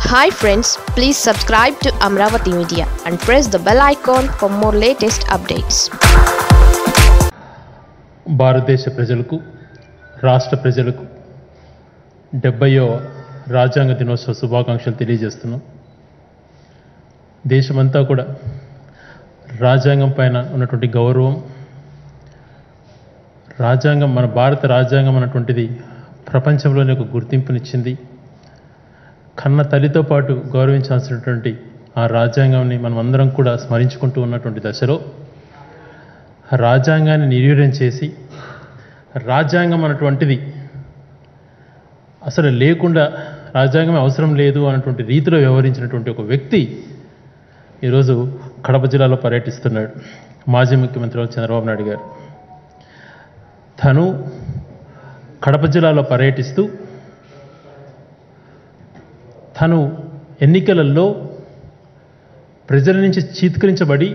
hi friends please subscribe to Amaravati media and press the bell icon for more latest updates భారతదేశ ప్రజలకు రాష్ట్ర ప్రజలకు డెబ్బయో రాజ్యాంగ దినోత్సవ శుభాకాంక్షలు తెలియజేస్తున్నాం దేశమంతా కూడా రాజ్యాంగం పైన ఉన్నటువంటి గౌరవం రాజ్యాంగం మన భారత రాజ్యాంగం అన్నటువంటిది ప్రపంచంలోనే ఒక గుర్తింపునిచ్చింది కన్న తల్లితో పాటు గౌరవించాల్సినటువంటి ఆ రాజ్యాంగాన్ని మనం అందరం కూడా స్మరించుకుంటూ ఉన్నటువంటి దశలో రాజ్యాంగాన్ని నిర్వీర్యం చేసి రాజ్యాంగం అన్నటువంటిది అసలు లేకుండా రాజ్యాంగం అవసరం లేదు అన్నటువంటి రీతిలో వ్యవహరించినటువంటి ఒక వ్యక్తి ఈరోజు కడప జిల్లాలో పర్యటిస్తున్నాడు మాజీ ముఖ్యమంత్రి చంద్రబాబు నాయుడు గారు తను కడప జిల్లాలో పర్యటిస్తూ తను ఎన్నికలలో ప్రజల నుంచి చీత్కరించబడి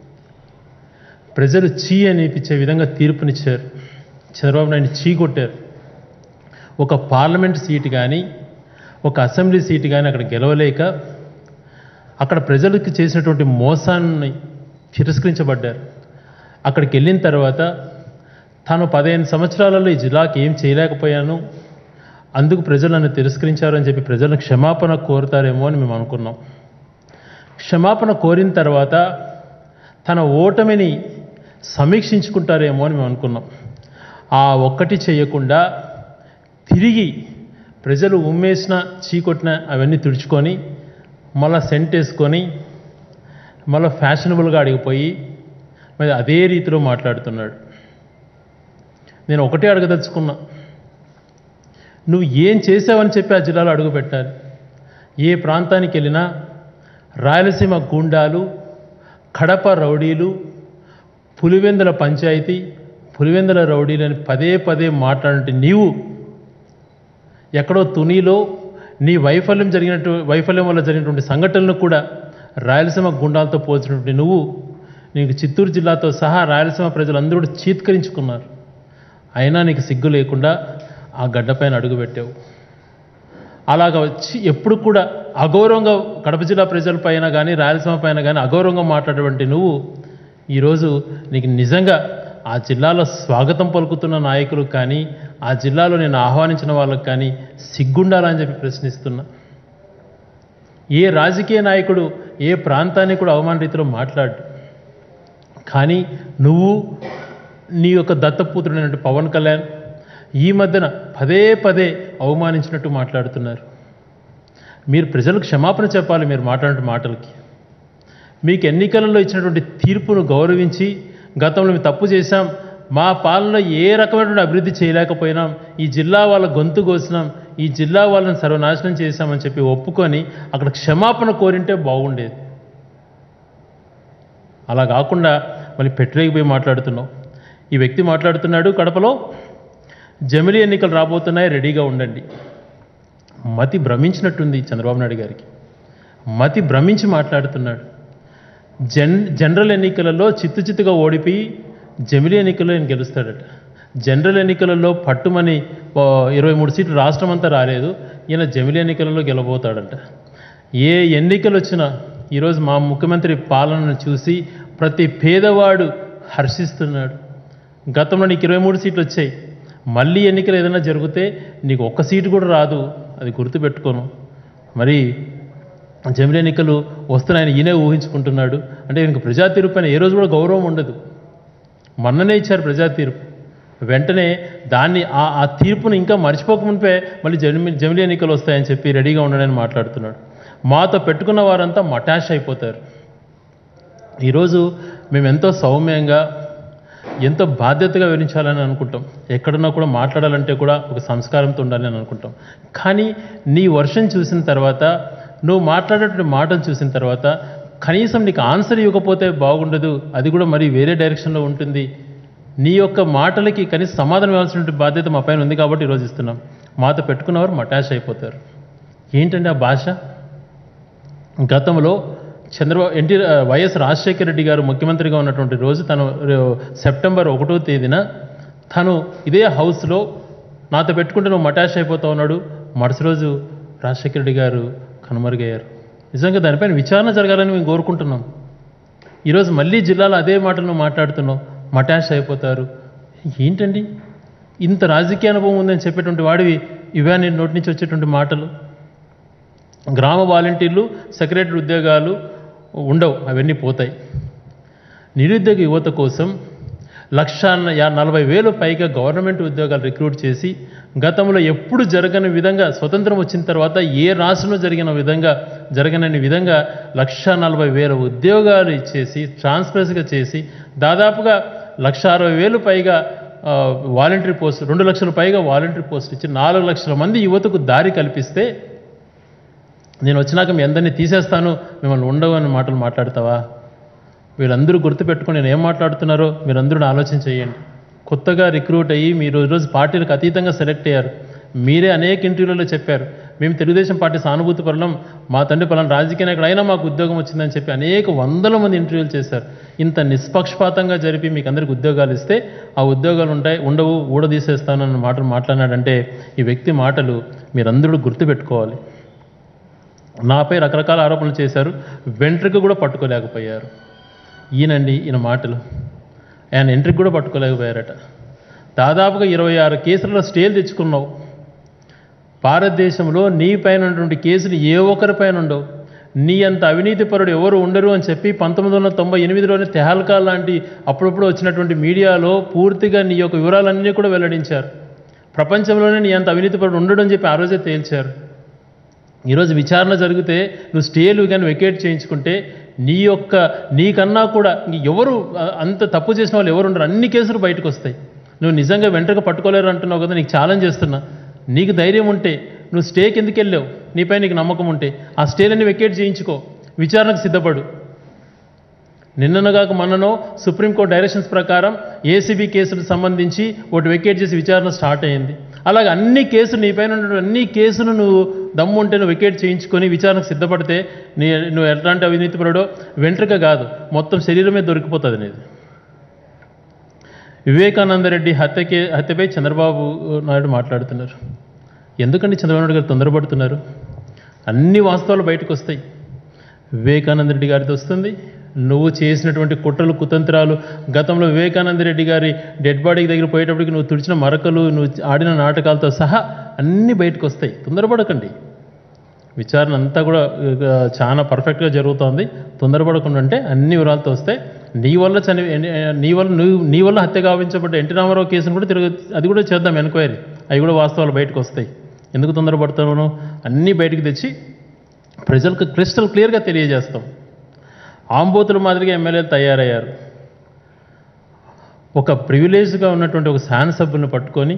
ప్రజలు చీ అనిపించే విధంగా తీర్పునిచ్చారు చంద్రబాబు నాయుడు చీ కొట్టారు ఒక పార్లమెంట్ సీటు కానీ ఒక అసెంబ్లీ సీటు కానీ అక్కడ గెలవలేక అక్కడ ప్రజలకు చేసినటువంటి మోసాన్ని తిరస్కరించబడ్డారు అక్కడికి వెళ్ళిన తర్వాత తాను పదిహేను సంవత్సరాలలో ఈ జిల్లాకి ఏం చేయలేకపోయాను అందుకు ప్రజలు నన్ను తిరస్కరించారు అని చెప్పి ప్రజలను క్షమాపణ కోరుతారేమో అని మేము అనుకున్నాం క్షమాపణ కోరిన తర్వాత తన ఓటమిని సమీక్షించుకుంటారేమో అని మేము అనుకున్నాం ఆ ఒక్కటి చేయకుండా తిరిగి ప్రజలు ఉమ్మేసిన చీకొట్టిన అవన్నీ తుడుచుకొని మళ్ళా సెంట్ వేసుకొని మళ్ళీ ఫ్యాషనబుల్గా అడిగిపోయి మరి అదే రీతిలో మాట్లాడుతున్నాడు నేను ఒకటే అడగదలుచుకున్నా నువ్వు ఏం చేసావని చెప్పి ఆ జిల్లాలో అడుగు పెట్టాలి ఏ ప్రాంతానికి వెళ్ళినా రాయలసీమ గూండాలు కడప రౌడీలు పులివెందుల పంచాయతీ పులివెందుల రౌడీలని పదే పదే మాట్లాడంటే నీవు ఎక్కడో తునిలో నీ వైఫల్యం జరిగినట్టు వైఫల్యం వల్ల జరిగినటువంటి సంఘటనలు కూడా రాయలసీమ గుండాలతో పోల్చినటువంటి నువ్వు నీకు చిత్తూరు జిల్లాతో సహా రాయలసీమ ప్రజలందరూ కూడా చీత్కరించుకున్నారు అయినా నీకు సిగ్గు లేకుండా ఆ గడ్డపైన అడుగుపెట్టావు అలాగ వచ్చి ఎప్పుడు కూడా అగౌరవంగా కడప జిల్లా ప్రజలపైన కానీ రాయలసీమ పైన కానీ అగౌరవంగా మాట్లాడేటువంటి నువ్వు ఈరోజు నీకు నిజంగా ఆ జిల్లాలో స్వాగతం పలుకుతున్న నాయకులు కానీ ఆ జిల్లాలో నేను ఆహ్వానించిన వాళ్ళకి కానీ సిగ్గుండాలని చెప్పి ప్రశ్నిస్తున్నా ఏ రాజకీయ నాయకుడు ఏ ప్రాంతాన్ని కూడా అవమాన రీతిలో మాట్లాడు కానీ నువ్వు నీ యొక్క దత్తపుత్రుడైనటువంటి పవన్ కళ్యాణ్ ఈ మధ్యన పదే పదే అవమానించినట్టు మాట్లాడుతున్నారు మీరు ప్రజలకు క్షమాపణ చెప్పాలి మీరు మాట్లాడే మాటలకి మీకు ఎన్నికలలో ఇచ్చినటువంటి తీర్పును గౌరవించి గతంలో మేము తప్పు చేశాం మా పాలనలో ఏ రకమైనటువంటి అభివృద్ధి చేయలేకపోయినాం ఈ జిల్లా వాళ్ళ గొంతు కోసినాం ఈ జిల్లా వాళ్ళని సర్వనాశనం చేశామని చెప్పి ఒప్పుకొని అక్కడ క్షమాపణ కోరింటే బాగుండేది అలా కాకుండా మళ్ళీ పెట్టలేకపోయి మాట్లాడుతున్నావు ఈ వ్యక్తి మాట్లాడుతున్నాడు కడపలో జమిలీ ఎన్నికలు రాబోతున్నాయి రెడీగా ఉండండి మతి భ్రమించినట్టుంది చంద్రబాబు నాయుడు గారికి మతి భ్రమించి మాట్లాడుతున్నాడు జన్ జనరల్ ఎన్నికలలో చిత్తు చిత్తుగా ఓడిపోయి జమిలీ ఎన్నికల్లో ఆయన గెలుస్తాడట జనరల్ ఎన్నికలలో పట్టుమని ఓ ఇరవై మూడు సీట్లు రాష్ట్రం అంతా రాలేదు ఈయన జమిలీ ఎన్నికలలో గెలబోతాడంట ఏ ఎన్నికలు వచ్చినా ఈరోజు మా ముఖ్యమంత్రి పాలనను చూసి ప్రతి పేదవాడు హర్షిస్తున్నాడు గతంలో నీకు ఇరవై మూడు సీట్లు వచ్చాయి మళ్ళీ ఎన్నికలు ఏదైనా జరిగితే నీకు ఒక్క సీటు కూడా రాదు అది గుర్తుపెట్టుకోను మరి జమిలి ఎన్నికలు వస్తున్నాయని ఈయనే ఊహించుకుంటున్నాడు అంటే ఇంక ప్రజా తీర్పు పైన ఏ రోజు కూడా గౌరవం ఉండదు మొన్ననే ఇచ్చారు ప్రజా తీర్పు వెంటనే దాన్ని ఆ ఆ తీర్పును ఇంకా మర్చిపోకమునిపే మళ్ళీ జమి జమిలి ఎన్నికలు వస్తాయని చెప్పి రెడీగా ఉండడని మాట్లాడుతున్నాడు మాతో పెట్టుకున్న వారంతా మటాష్ అయిపోతారు ఈరోజు మేము ఎంతో సౌమ్యంగా ఎంతో బాధ్యతగా వివరించాలని అనుకుంటాం ఎక్కడున్నా కూడా మాట్లాడాలంటే కూడా ఒక సంస్కారంతో ఉండాలని అనుకుంటాం కానీ నీ వర్షం చూసిన తర్వాత నువ్వు మాట్లాడేటువంటి మాటలు చూసిన తర్వాత కనీసం నీకు ఆన్సర్ ఇవ్వకపోతే బాగుండదు అది కూడా మరి వేరే డైరెక్షన్లో ఉంటుంది నీ యొక్క మాటలకి కనీసం సమాధానం ఇవ్వాల్సిన బాధ్యత మా పైన ఉంది కాబట్టి ఈరోజు ఇస్తున్నాం మాతో పెట్టుకున్నవారు మటాష్ అయిపోతారు ఏంటండి ఆ భాష గతంలో చంద్రబాబు ఎన్టీ వైఎస్ రాజశేఖర రెడ్డి గారు ముఖ్యమంత్రిగా ఉన్నటువంటి రోజు తను రే- సెప్టెంబర్ ఒకటో తేదీన తను ఇదే హౌస్లో నాతో పెట్టుకుంటే నువ్వు మటాష్ అయిపోతా ఉన్నాడు మరుసటి రోజు రాజశేఖర రెడ్డి గారు కనుమరుగయ్యారు నిజంగా దానిపైన విచారణ జరగాలని మేము కోరుకుంటున్నాం ఈరోజు మళ్ళీ జిల్లాలో అదే మాటలను మాట్లాడుతున్నాం మటాష్ అయిపోతారు ఏంటండి ఇంత రాజకీయ అనుభవం ఉందని చెప్పేటువంటి వాడివి ఇవే నీ నోటి నుంచి వచ్చేటువంటి మాటలు గ్రామ వాలంటీర్లు సెక్రటరీ ఉద్యోగాలు ఉండవు అవన్నీ పోతాయి నిరుద్యోగ యువత కోసం లక్ష యా- నలభై వేలు పైగా గవర్నమెంట్ ఉద్యోగాలు రిక్రూట్ చేసి గతంలో ఎప్పుడు జరగని విధంగా స్వతంత్రం వచ్చిన తర్వాత ఏ రాష్ట్రంలో జరిగిన విధంగా జరగనని విధంగా లక్ష నలభై వేల ఉద్యోగాలు ఇచ్చేసి ట్రాన్స్పరెన్సీగా చేసి దాదాపుగా లక్ష అరవై వేలు పైగా ఆ, వాలంటరీ పోస్ట్ రెండు లక్షల పైగా వాలంటరీ పోస్ట్ ఇచ్చి నాలుగు లక్షల మంది యువతకు దారి కల్పిస్తే నేను వచ్చినాక మీ అందరినీ తీసేస్తాను మిమ్మల్ని ఉండవు అని మాటలు మాట్లాడతావా వీళ్ళందరూ గుర్తుపెట్టుకొని నేను ఏం మాట్లాడుతున్నారో మీరందరూ ఆలోచన చేయండి కొత్తగా రిక్రూట్ అయ్యి మీరు ఈరోజు పార్టీలకు అతీతంగా సెలెక్ట్ అయ్యారు మీరే అనేక ఇంటర్వ్యూలలో చెప్పారు మేము తెలుగుదేశం పార్టీ సానుభూతి పరులం మా తండ్రి పలానా రాజకీయ నాయకుడు అయినా మాకు ఉద్యోగం వచ్చిందని చెప్పి అనేక వందల మంది ఇంటర్వ్యూలు చేశారు ఇంత నిష్పక్షపాతంగా జరిపి మీకు అందరికి ఉద్యోగాలు ఇస్తే ఆ ఉద్యోగాలు ఉంటాయి ఉండవు ఊడదీసేస్తాను అన్న మాటలు మాట్లాడినాడంటే ఈ వ్యక్తి మాటలు మీరందరూ గుర్తుపెట్టుకోవాలి నాపై రకరకాల ఆరోపణలు చేశారు వెంట్రుక కూడా పట్టుకోలేకపోయారు ఈయనండి ఈయన మాటలు ఆయన ఎంట్రీకి కూడా పట్టుకోలేకపోయారట దాదాపుగా ఇరవై ఆరు కేసులలో స్టేలు తెచ్చుకున్నావు భారతదేశంలో నీ పైన ఉన్నటువంటి కేసులు ఏ ఒక్కరి పైన ఉండవు నీ అంత అవినీతిపరుడు ఎవరు ఉండరు అని చెప్పి పంతొమ్మిది వందల తొంభై ఎనిమిదిలోనే తెహల్కా లాంటి అప్పుడప్పుడు వచ్చినటువంటి మీడియాలో పూర్తిగా నీ యొక్క వివరాలన్నీ కూడా వెల్లడించారు ప్రపంచంలోనే నీ అంత అవినీతిపరుడు ఉండడు అని చెప్పి ఆ రోజే తేల్చారు ఈరోజు విచారణ జరిగితే నువ్వు స్టేలు కానీ వెకేట్ చేయించుకుంటే నీ యొక్క నీకన్నా కూడా ఇంక ఎవరు అ- అంత తప్పు చేసిన వాళ్ళు ఎవరు ఉండరు అన్ని కేసులు బయటకు వస్తాయి నువ్వు నిజంగా వెంటనే పట్టుకోలేరు అంటున్నావు కదా నీకు ఛాలెంజ్ చేస్తున్నా నీకు ధైర్యం ఉంటే నువ్వు స్టేకి ఎందుకు వెళ్ళావు నీపై నీకు నమ్మకం ఉంటే ఆ స్టేలన్నీ వెకేట్ చేయించుకో విచారణకు సిద్ధపడు నిన్ననగాక మొన్ననో సుప్రీంకోర్టు డైరెక్షన్స్ ప్రకారం ఏసీబీ కేసులకు సంబంధించి ఒకటి వెకేట్ చేసి విచారణ స్టార్ట్ అయింది అలాగే అన్ని కేసులు నీ పైన ఉన్నటువంటి అన్ని కేసులు నువ్వు దమ్ము ఉంటే నువ్వు వెకేట్ చేయించుకొని విచారణకు సిద్ధపడితే నీ నువ్వు ఎట్లాంటి అవినీతిపరుడో వెంట్రుక కాదు మొత్తం శరీరమే దొరికిపోతుంది నీది వివేకానంద రెడ్డి హత్యకే హత్యపై చంద్రబాబు నాయుడు మాట్లాడుతున్నారు ఎందుకండి చంద్రబాబు నాయుడు గారు తొందరపడుతున్నారు అన్ని వాస్తవాలు బయటకు వస్తాయి వివేకానంద రెడ్డి గారిది వస్తుంది నువ్వు చేసినటువంటి కుట్రలు కుతంత్రాలు గతంలో వివేకానంద రెడ్డి గారి డెడ్ బాడీ దగ్గర పోయేటప్పటికి నువ్వు తుడిచిన మరకలు నువ్వు ఆడిన నాటకాలతో సహా అన్నీ బయటకు వస్తాయి తొందరపడకండి విచారణ అంతా కూడా ఆ, చాలా పర్ఫెక్ట్గా జరుగుతోంది తొందరపడకుండా అంటే అన్ని వివరాలతో వస్తాయి నీ వల్ల చని నీ వల్ల నువ్వు నీ వల్ల హత్య గావించబడ్డ ఎన్టీ రామారావు కేసును కూడా తిరగ అది కూడా చేద్దాం ఎంక్వైరీ అవి కూడా వాస్తవాలు బయటకు వస్తాయి ఎందుకు తొందరపడుతున్నాను అన్నీ బయటకు తెచ్చి ప్రజలకు క్రిస్టల్ క్లియర్గా తెలియజేస్తాం ఆంబోతుల మాదిరిగా ఎమ్మెల్యేలు తయారయ్యారు ఒక ప్రివిలేజ్గా ఉన్నటువంటి ఒక శాసనసభ్యులను పట్టుకొని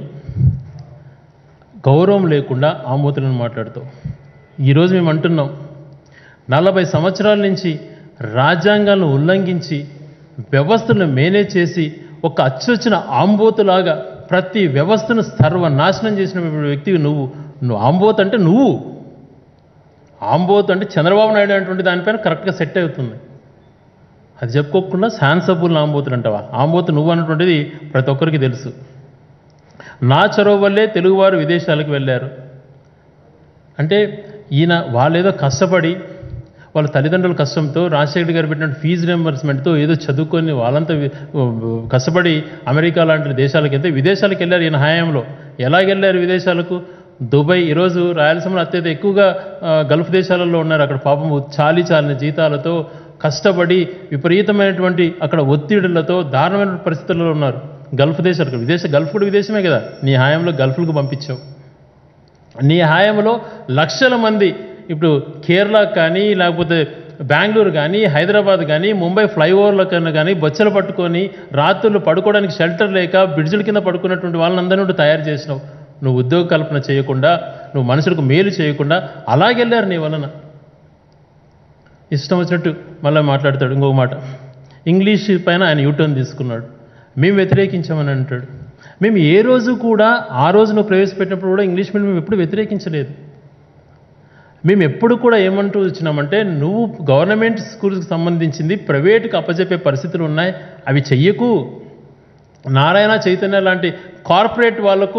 గౌరవం లేకుండా ఆంబోతులను మాట్లాడుతాం ఈరోజు మేము అంటున్నాం నలభై సంవత్సరాల నుంచి రాజ్యాంగాలను ఉల్లంఘించి వ్యవస్థను మేనేజ్ చేసి ఒక అచ్చొచ్చిన ఆంబోతులాగా ప్రతి వ్యవస్థను సర్వనాశనం చేసిన వ్యక్తివి నువ్వు నువ్వు ఆంబోత్ అంటే నువ్వు ఆంబోత్ అంటే చంద్రబాబు నాయుడు అనేటువంటి దానిపైన కరెక్ట్గా సెట్ అవుతుంది అది చెప్పుకోకుండా శాన్సబుల్ ఆంబోతులు అంటావా ఆంబోతు నువ్వు అన్నటువంటిది ప్రతి ఒక్కరికి తెలుసు నా చొరవ వల్లే తెలుగువారు విదేశాలకు వెళ్ళారు అంటే ఈయన వాళ్ళేదో కష్టపడి వాళ్ళ తల్లిదండ్రుల కష్టంతో రాజశేఖర్ గారు పెట్టిన ఫీజు రియంబర్స్మెంట్తో ఏదో చదువుకొని వాళ్ళంతా వి- కష్టపడి అమెరికా లాంటి దేశాలకు వెళ్తే విదేశాలకు వెళ్ళారు ఈయన హయాంలో ఎలాగెళ్ళారు విదేశాలకు దుబాయ్ ఈరోజు రాయలసీమలో అత్యంత ఎక్కువగా ఆ, గల్ఫ్ దేశాలలో ఉన్నారు అక్కడ పాపం చాలి చాలిన జీతాలతో కష్టపడి విపరీతమైనటువంటి అక్కడ ఒత్తిడులతో దారుణమైన పరిస్థితుల్లో ఉన్నారు గల్ఫ్ దేశాలకు విదేశ గల్ఫ్ కూడా విదేశమే కదా నీ హయాంలో గల్ఫ్లకు పంపించావు నీ హాయంలో లక్షల మంది ఇప్పుడు కేరళ కానీ లేకపోతే బెంగళూరు కానీ హైదరాబాద్ కానీ ముంబై ఫ్లైఓవర్ల కన్నా కానీ బొచ్చలు పట్టుకొని రాత్రులు పడుకోవడానికి షెల్టర్ లేక బ్రిడ్జిల కింద పడుకున్నటువంటి వాళ్ళందరినీ నువ్వు తయారు చేసినావు నువ్వు ఉద్యోగ కల్పన చేయకుండా నువ్వు మనుషులకు మేలు చేయకుండా అలాగెళ్ళారు నీ వలన ఇష్టం వచ్చినట్టు మళ్ళీ మాట్లాడతాడు ఇంకొక మాట ఇంగ్లీష్ పైన ఆయన యూటర్న్ తీసుకున్నాడు మేము వ్యతిరేకించామని అంటాడు మేము ఏ రోజు కూడా ఆ రోజు నువ్వు ప్రవేశపెట్టినప్పుడు కూడా ఇంగ్లీష్ మీడియం మేము ఎప్పుడు వ్యతిరేకించలేదు మేము ఎప్పుడు కూడా ఏమంటూ వచ్చినామంటే నువ్వు గవర్నమెంట్ స్కూల్స్కి సంబంధించింది ప్రైవేట్కి అప్పచెప్పే పరిస్థితులు ఉన్నాయి అవి చెయ్యకు నారాయణ చైతన్య లాంటి కార్పొరేట్ వాళ్లకు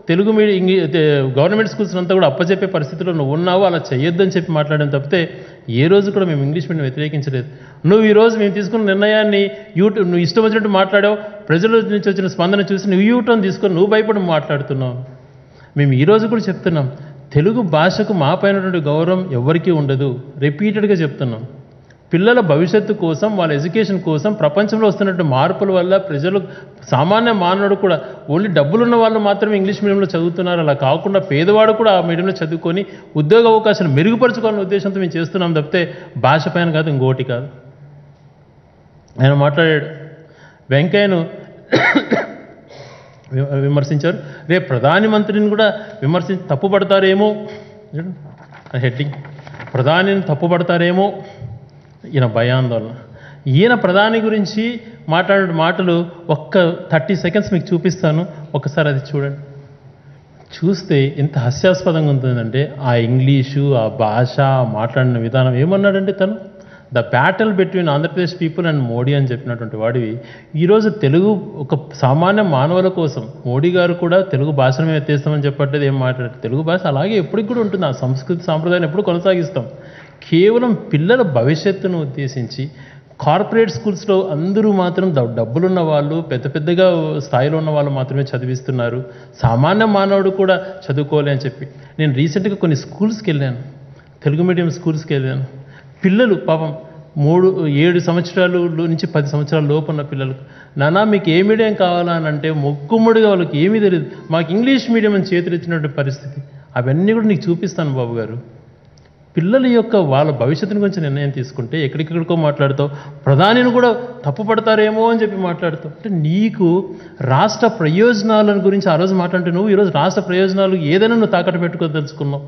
Telugu medium English government schools అంతా కూడా అప్పచెప్పే పరిస్థితిలో నువ్వు ఉన్నావు అలా చేయొద్దని చెప్పి మాట్లాడడం తప్పితే ఏ రోజు కూడా మేము ఇంగ్లీష్ మీడియం వ్యతిరేకించలేదు నువ్వు ఈ రోజు మేము తీసుకున్న నిర్ణయాన్ని యూట్యూబ్ నువ్వు ఇష్టం వచ్చినట్టు మాట్లాడావు ప్రజల నుంచి వచ్చిన స్పందన చూసి నువ్వు యూటర్న్ తీసుకొని నువ్వు భయపడి మాట్లాడుతున్నావు మేము ఈ రోజు కూడా చెప్తున్నాం తెలుగు భాషకు మా పైనటువంటి గౌరవం ఎవరికీ ఉండదు రిపీటెడ్గా చెప్తున్నాం పిల్లల భవిష్యత్తు కోసం వాళ్ళ ఎడ్యుకేషన్ కోసం ప్రపంచంలో వస్తున్నటువంటి మార్పుల వల్ల ప్రజలు సామాన్య మానవుడు కూడా ఓన్లీ డబ్బులున్న వాళ్ళు మాత్రమే ఇంగ్లీష్ మీడియంలో చదువుతున్నారు అలా కాకుండా పేదవాడు కూడా ఆ మీడియంలో చదువుకొని ఉద్యోగ అవకాశాలు మెరుగుపరచుకోవాలనే ఉద్దేశంతో మేము చేస్తున్నాం తప్పితే భాష పైన కాదు ఇంకోటి కాదు ఆయన మాట్లాడాడు వెంకయ్యను వి- విమర్శించారు రేపు ప్రధాని మంత్రిని కూడా విమర్శించి తప్పుపడతారేమో హెడ్డింగ్ ప్రధానిని తప్పుపడతారేమో ఈయన భయాందోళన ఈయన ప్రధాని గురించి మాట్లాడే మాటలు ఒక్క థర్టీ సెకండ్స్ మీకు చూపిస్తాను ఒకసారి అది చూడండి చూస్తే ఎంత హాస్యాస్పదంగా ఉంటుందంటే ఆ ఇంగ్లీషు ఆ భాష ఆ మాట్లాడిన విధానం ఏమన్నాడంటే తను the battle between Andhra Pradesh people and Modi అని చెప్పినటువంటి వాడివి ఈరోజు తెలుగు ఒక సామాన్య మానవుల కోసం మోడీ గారు కూడా తెలుగు భాషను మేము ఎత్తేస్తామని చెప్పట్లేదు ఏం మాట్లాడారు తెలుగు భాష అలాగే ఎప్పటికి కూడా ఉంటుంది ఆ సంస్కృతి సాంప్రదాయాన్ని ఎప్పుడు కొనసాగిస్తాం కేవలం పిల్లల భవిష్యత్తును ఉద్దేశించి కార్పొరేట్ స్కూల్స్లో అందరూ మాత్రం డ- డబ్బులున్న వాళ్ళు పెద్ద పెద్దగా స్థాయిలో ఉన్న వాళ్ళు మాత్రమే చదివిస్తున్నారు సామాన్య మానవుడు కూడా చదువుకోలే అని చెప్పి నేను రీసెంట్గా కొన్ని స్కూల్స్కి వెళ్ళాను తెలుగు మీడియం స్కూల్స్కి వెళ్ళాను పిల్లలు పాపం మూడు ఏడు సంవత్సరాలు నుంచి పది సంవత్సరాల లోపు ఉన్న పిల్లలకు నానా మీకు ఏ మీడియం కావాలా అని అంటే మొక్కుముడిగా వాళ్ళకి ఏమీ తెలియదు మాకు ఇంగ్లీష్ మీడియం అని చేతులు ఇచ్చినటువంటి పరిస్థితి అవన్నీ కూడా నీకు చూపిస్తాను బాబు గారు పిల్లల యొక్క వాళ్ళ భవిష్యత్తుని గురించి నిర్ణయం తీసుకుంటే ఎక్కడికెక్కడికో మాట్లాడుతావు ప్రధానిని కూడా తప్పు పడతారేమో అని చెప్పి మాట్లాడుతావు అంటే నీకు రాష్ట్ర ప్రయోజనాల గురించి ఆ రోజు మాట్లాడితే నువ్వు ఈరోజు రాష్ట్ర ప్రయోజనాలు ఏదైనా నువ్వు తాకట్టు పెట్టుకోదలుచుకున్నావు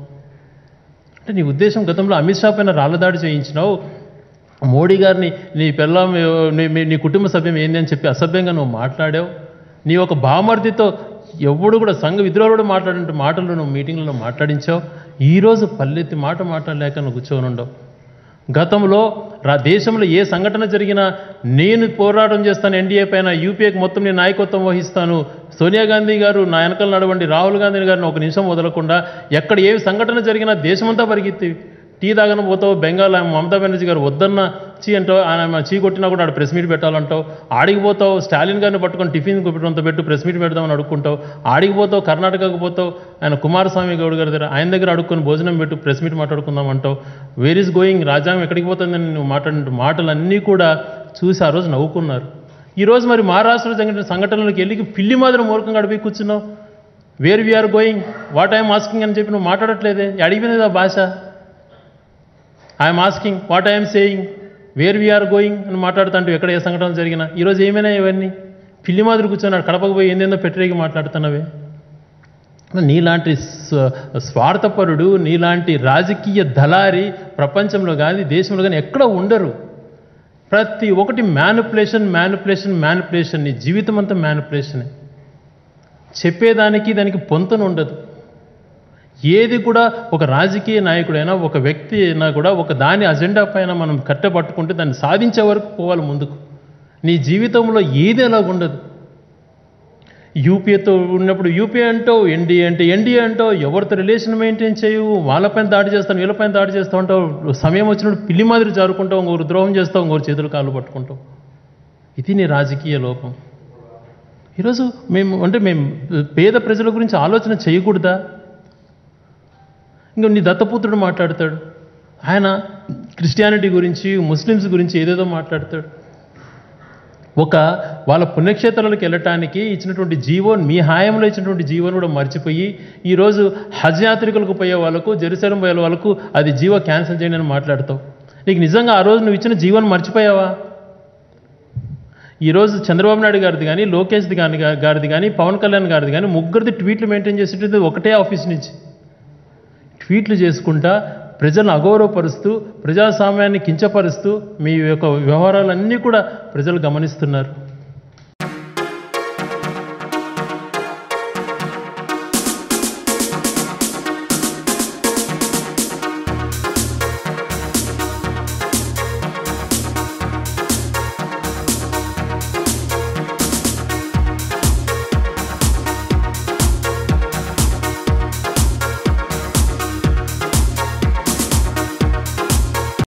అంటే నీ ఉద్దేశం గతంలో అమిత్ షా పైన రాళ్ళదాడి చేయించినావు మోడీ గారిని నీ పిల్లం నీ మీ- నీ కుటుంబ సభ్యం ఏంది అని చెప్పి అసభ్యంగా నువ్వు మాట్లాడావు నీ ఒక బామర్దితో ఎవడు కూడా సంఘ విద్రోహుడు కూడా మాట్లాడిన మాటలు నువ్వు మీటింగ్లలో మాట్లాడించావు ఈరోజు పల్లెత్తి మాట మాట్లాడలేక నువ్వు కూర్చొని ఉండవు గతంలో రా దేశంలో ఏ సంఘటన జరిగినా నేను పోరాటం చేస్తాను ఎన్డీఏ పైన యూపీఏకి మొత్తం నేను నాయకత్వం వహిస్తాను సోనియా గాంధీ గారు నా వెనకాల నడవండి రాహుల్ గాంధీ గారిని ఒక నిమిషం వదలకుండా ఎక్కడ ఏ సంఘటన జరిగినా దేశమంతా పరిగెత్తి టీ తాగన పోతావు బెంగాల్ ఆమె మమతా బెనర్జీ గారు వద్దన్న చీ అంటావు ఆయన చీ కొట్టినా కూడా ఆడ ప్రెస్ మీట్ పెట్టాలంటావు ఆడికి పోతావు స్టాలిన్ గారిని పట్టుకొని టిఫిన్ పెట్టడంతో పెట్టు ప్రెస్ మీట్ పెడదామని అడుక్కుంటావు ఆడికి పోతావు కర్ణాటకకు పోతావు ఆయన కుమారస్వామి గౌడ్ గారి దగ్గర ఆయన దగ్గర అడుక్కొని భోజనం పెట్టు ప్రెస్ మీట్ మాట్లాడుకుందాం అంటావు వేర్ ఈస్ గోయింగ్ రాజ్యాంగం ఎక్కడికి పోతుందని నువ్వు మాట్లాడిన మాటలన్నీ కూడా చూసి ఆ రోజు నవ్వుకున్నారు ఈ రోజు మరి మహారాష్ట్రలో జరిగిన సంఘటనలకు వెళ్ళి పిల్లి మాదిరి మూర్ఖంగా అడిగి కూర్చున్నావు where we're going what I'm asking అని చెప్పి నువ్వు మాట్లాడట్లేదే అడిగిపోయింది ఆ భాష I'm asking what I'm saying where we're going అని మాట్లాడుతుంటూ ఎక్కడ ఏ సంఘటనలు జరిగినా ఈరోజు ఏమైనా ఇవన్నీ పిల్లి మాదిరి కూర్చున్నాడు కడపకు పోయి ఏందేందో పెట్టరేగి మాట్లాడుతున్నవే నీలాంటి స్వ- స్వార్థపరుడు నీలాంటి రాజకీయ దళారి ప్రపంచంలో కానీ దేశంలో కానీ ఎక్కడ ఉండరు ప్రతి ఒక్కటి మ్యానుపులేషన్ మ్యానుపులేషన్ మ్యానుపులేషన్ నీ జీవితం అంతా మ్యానుపులేషనే చెప్పేదానికి దానికి పొంతన ఉండదు ఏది కూడా ఒక రాజకీయ నాయకుడైనా ఒక వ్యక్తి అయినా కూడా ఒక దాని అజెండా పైన మనం కట్టబట్టుకుంటే దాన్ని సాధించే వరకు పోవాలి ముందుకు నీ జీవితంలో ఏది అలా ఉండదు యూపీఏతో ఉన్నప్పుడు యూపీఏ అంటావు ఎన్డీఏ అంటే ఎన్డీఏ అంటావు ఎవరితో రిలేషన్ మెయింటైన్ చేయవు వాళ్ళపైన దాడి చేస్తాను వీళ్ళపైన దాడి చేస్తూ ఉంటావు సమయం వచ్చినప్పుడు పిల్లి మాదిరి జారుకుంటావు ఇంకొకరు ద్రోహం చేస్తావు ఇంకొకరు చేతులు కాళ్ళు పట్టుకుంటావు ఇది నీ రాజకీయ లోపం ఈరోజు మేము అంటే మేము పేద ప్రజల గురించి ఆలోచన చేయకూడదా ఇంకా నీ దత్తపుత్రుడు మాట్లాడతాడు ఆయన క్రిస్టియానిటీ గురించి ముస్లిమ్స్ గురించి ఏదేదో మాట్లాడతాడు ఒక వాళ్ళ పుణ్యక్షేత్రాలకు వెళ్ళటానికి ఇచ్చినటువంటి జీవోన్ మీ హాయంలో ఇచ్చినటువంటి జీవోని కూడా మర్చిపోయి ఈరోజు హజ్ యాత్రికులకు పోయే వాళ్ళకు జెరూసలం పోయే వాళ్ళకు అది జీవో క్యాన్సిల్ చేయండి అని మాట్లాడతావు నీకు నిజంగా ఆ రోజు నువ్వు ఇచ్చిన జీవోని మర్చిపోయావా ఈరోజు చంద్రబాబు నాయుడు గారిది కానీ లోకేష్ది కానీ గారిది కానీ పవన్ కళ్యాణ్ గారిది కానీ ముగ్గురిది ట్వీట్లు మెయింటైన్ చేసేది ఒకటే ఆఫీస్ నుంచి ట్వీట్లు చేసుకుంటా ప్రజలను అగౌరవపరుస్తూ ప్రజాస్వామ్యాన్ని కించపరుస్తూ మీ యొక్క వ్యవహారాలన్నీ కూడా ప్రజలు గమనిస్తున్నారు